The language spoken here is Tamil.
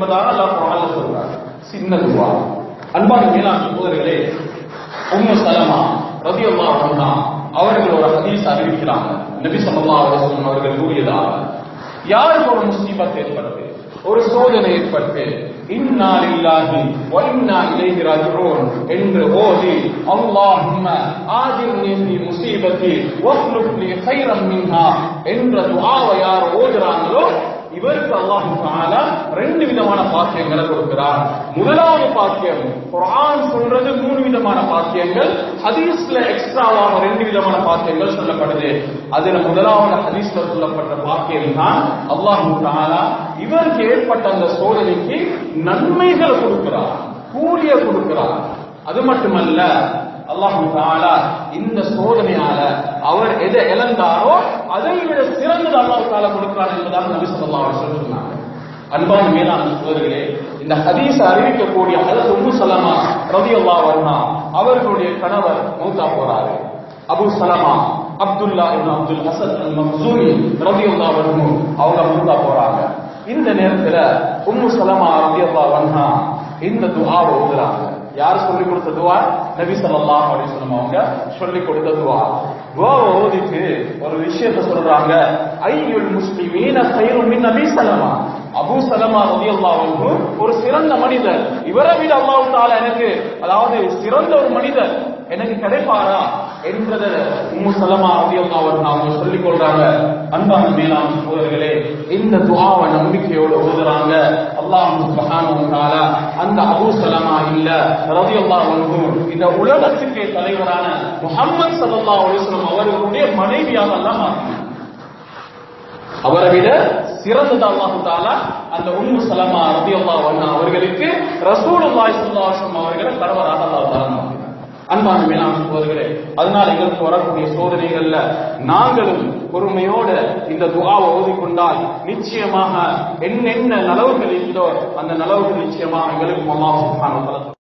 என்பதாக அல்லாஹ் குர்ஆன்ல சொல்றார் சின்ன துவா அன்பான மேலாண் சகோதரர்களே உம்மு சலமா ரலியல்லாஹு அன்ஹா அவர்கள் ஒரு ஹதீஸ் அறிவிக்கிறாங்க நபி ஸல்லல்லாஹு அலைஹி வஸல்லம் அவர்கள் கூறியதாக யாருக்கு ஒரு முசீபத் ஏற்படுது ஒரு சோதனை ஏற்பட்டு இன்னா லில்லாஹி வ இன்னா இலைஹி ராஜிஊன் என்று ஓதி அல்லாஹும்ம ஆஜிர்னி ஃபீ முஸீபத்தி வக்லுப் லி கைரம் மின்ஹா என்ற துஆவை யார் ஓதுறாங்களோ இவருக்கு அல்லாஹ் தஆலா ரெண்டு விதமான பாக்கியங்களை கொடுக்கிறார் முதலாவது பாக்கியம் குர்ஆன் சொல்றது மூணு விதமான பாக்கியங்கள் ஹதீஸ்ல எக்ஸ்ட்ராவாக ரெண்டு விதமான பாக்கியங்கள் சொல்லப்படுது அதுல முதலாவது ஹதீஸ்ல சொல்லப்பட்ட பாக்கியம் தான் அல்லாஹ் தஆலா இவருக்கு ஏற்பட்ட அந்த சோதனைக்கு நன்மைகளை கொடுக்கிறார் கூலிய கொடுக்கிறார் அது மட்டுமல்ல அல்லாஹு தாலா இந்த சோதனையால அவர் எதை இழந்தாரோ அதை விட சிறந்தது அல்லாஹ் தாலா கொடுக்கிறார் என்பதாக நபி ஸல்லல்லாஹு அலைஹி வஸல்லம் சொன்னாங்க அன்பான மேலான சகோதரர்களே இந்த ஹதீஸ் அறிவிக்கக்கூடிய ஹதரத் உம்மு சலமா ரலியல்லாஹு அன்ஹா அவர்களுடைய கணவர் மௌத்தா போறாரு அபு சலமா அப்துல்லா இப்னு அப்துல் ஹசன் அல் மக்சூமி ரலியல்லாஹு அன்ஹு அவங்க மௌத்தா போறாங்க இந்த நேரத்துல உம்மு சலமா ரலியல்லாஹு அன்ஹா இந்த துஆவை ஓதுறாங்க யார் சொல்லி கொடுத்த துவா நபி ஸல்லல்லாஹு அலைஹி வஸல்லம் அவங்க சொல்லி கொடுத்த துவா துவாவை ஓதிட்டு ஒரு விஷயத்தை சொல்றாங்க ஐயுல் முஸ்லிமீன கைரும் மின் நபி சலமா அபூ சலமா ரலியல்லாஹு அன்ஹு ஒரு சிறந்த மனிதர் இவரை விட அல்லாஹ் தஆலா எனக்கு அதாவது சிறந்த ஒரு மனிதர் எனக்கு கிடைப்பாரா என்றத உம்மு சலமா ரலியல்லாஹு அன்ஹா அவங்க சொல்லிக் கொள்றாங்க அன்பான மேலான சகோதரர்களே இந்த துஆவை நம்பிக்கையோட ஓதுறாங்க அல்லாஹ் சுப்ஹானஹு வ தஆலா அந்த அபூ சலமா இல்ல ரலியல்லாஹு அன்ஹு இந்த உலகத்துக்கே தலைவரான முஹம்மது ஸல்லல்லாஹு அலைஹி வஸல்லம் அவர்களுடைய மனைவியாக அல்லாஹ் மாற்றினார் அவரை விட சிறந்தது அல்லாஹு தாலா அந்த உம்மு சலமா ரலியல்லாஹு அன்ஹா அவர்களுக்கு ரசூலுல்லாஹி ஸல்லல்லாஹு அலைஹி வஸல்லம் அவர்களை கணவராக அல்லாஹ் தாலா மாற்றினார் அன்பான மேலான சகோதரர்களே அதனால் எங்களுக்கு வரக்கூடிய சோதனைகள்ல நாங்களும் பொறுமையோட இந்த துஆவை ஓதிக்கொண்டால் நிச்சயமாக என்னென்ன நலவுகள் இருந்தோ அந்த நலவுகள் நிச்சயமாக எங்களுக்கு அல்லாஹ் சுப்ஹானஹு வ தஆலா